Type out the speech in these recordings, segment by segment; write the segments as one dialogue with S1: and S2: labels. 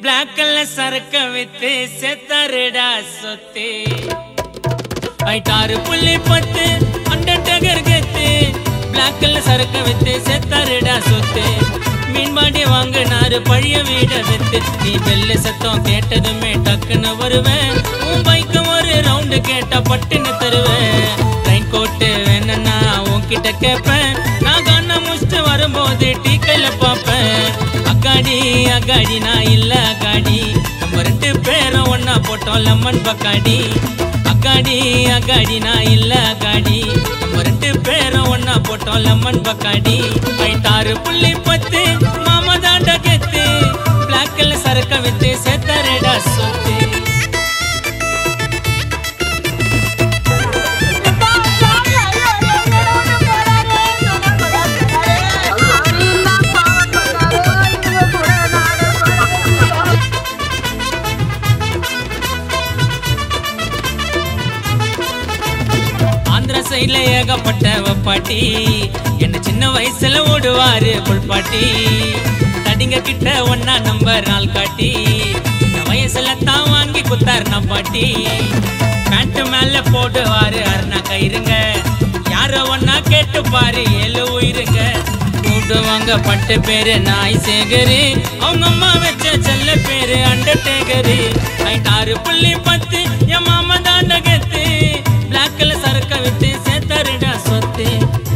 S1: black colour சரக்க வித்து செத்தாருடா சொத்து ஐட்டாறு புள்ளி பத்து அண்டர்டேக்கர் கெத்து பிளாக் கலர் சரக்க வித்து செத்தாருடா சொத்து மீன்பாடி வாங்கினாரு பழைய வீட வித்து நீ வெள்ள சத்தம் கேட்டதுமே டக்குன்னு வருவேன் உன் பைக்கு ஒரு ரவுண்டு கேட்டா பட்டுன்னு தருவேன் ரெயின் கோட்டு வேணும்னா உன்கிட்ட கேட்பேன் நான் கண்ண முடிச்சுட்டு வரும்போது டீ கையில பார்ப்பேன் அக்காடி அக்காடி நான் இல்ல அக்காடி நம்ம ரெண்டு பேரும் ஒன்னா போட்டோம் லெமன் பக்காடி அக்காடி அக்காடி நான் இல்ல அக்காடி நம்ம ரெண்டு பேரும் ஒன்னா போட்டோம் லெமன் பக்காடி ஐட்டாறு புள்ளி பத்து மாமா தாண்டா கெத்து பிளாக் கலர் சரக்க வித்து செத்தாரடா சொத்து ஆந்திர சைட்ல ஏகப்பட்ட வப்பாட்டி என்ன சின்ன வயசுல ஓடுவாரு புல்பாட்டி தடிங்க கிட்ட ஒன்னா நம்பர் நாள் காட்டி இந்த வயசுல தான் வாங்கி குத்தாரு நம்ம பாட்டி பேண்ட் மேல போடுவாரு அருணா கயிறுங்க யார ஒன்னா கேட்டு பாரு ஏழு உயிருங்க கூடுவாங்க பட்டு பேரு நாய் சேகரு அவங்க அம்மா வச்ச செல்ல பேரு அண்டர்டேக்கரு நைட் ஆறு புள்ளி பத்து என் மாமா தாண்ட கெத்து பிளாக் கலர் சரக்க வித்து சேர்த்தாருடா சொத்து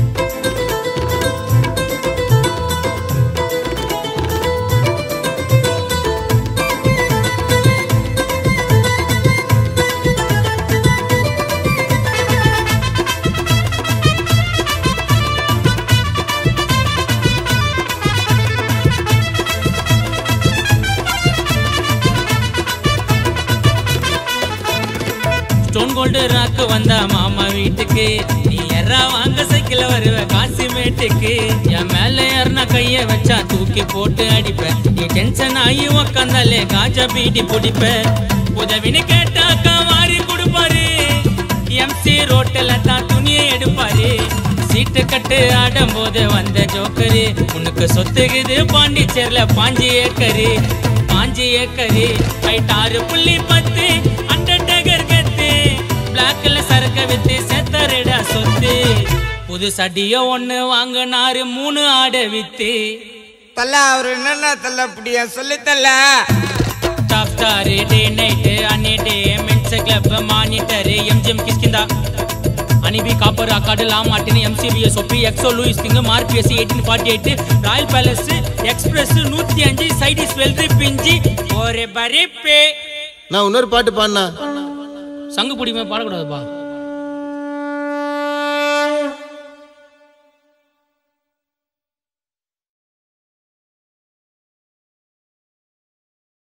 S1: ஸ்டோன் கோல்டு ராக்கு வந்த மாமா வீட்டுக்கு நீ எறா வாங்க சைக்கிள் வருவ காசிமேட்டுக்கு என் மேல யாருனா கைய வச்சா தூக்கி போட்டு அடிப்பேன் நீ டென்ஷன் ஆகி உக்காந்தாலே காஜா பீடி பிடிப்ப உதவின்னு கேட்டாக்கா வாரி கொடுப்பாரு எம்சி ரோட்டில் தான் துணியை எடுப்பாரு சீட்டு கட்டு ஆடும் போது வந்த ஜோக்கரு உனக்கு சொத்துக்குது பாண்டிச்சேர்ல பாஞ்சி ஏக்கரு பாஞ்சி ஏக்கரு ஹைட் ஆறு புள்ளி பத்து அண்டர்டேக்கர் கத்து பிளாக்ல சரக்க வித்து செத்தருடா சொத்து புது சட்டியோ ஒண்ணு வாங்கினாரு மூணு ஆடை வித்து
S2: தல அவரு என்னென்ன தள்ள அப்படியா சொல்லித்தல்ல
S1: டாப் ஸ்டார் டே நைட் அன்னே day men's club monitor MGM Kishkinta அனிபி காப்பர் அக்காடு லாமாட்டின் எம்சிபிஎஸ் ஒப்பி எக்ஸோ Louis king Morpheus eighteen forty eight royal palace express நூற்றி அஞ்சு சைடிஸ் வெல்ரி பிஞ்சி ஒரு பரிப்பே
S3: நான் இன்னொரு பாட்டு பாடினா
S1: சங்கு பிடிமே பாடக்கூடாதுப்பா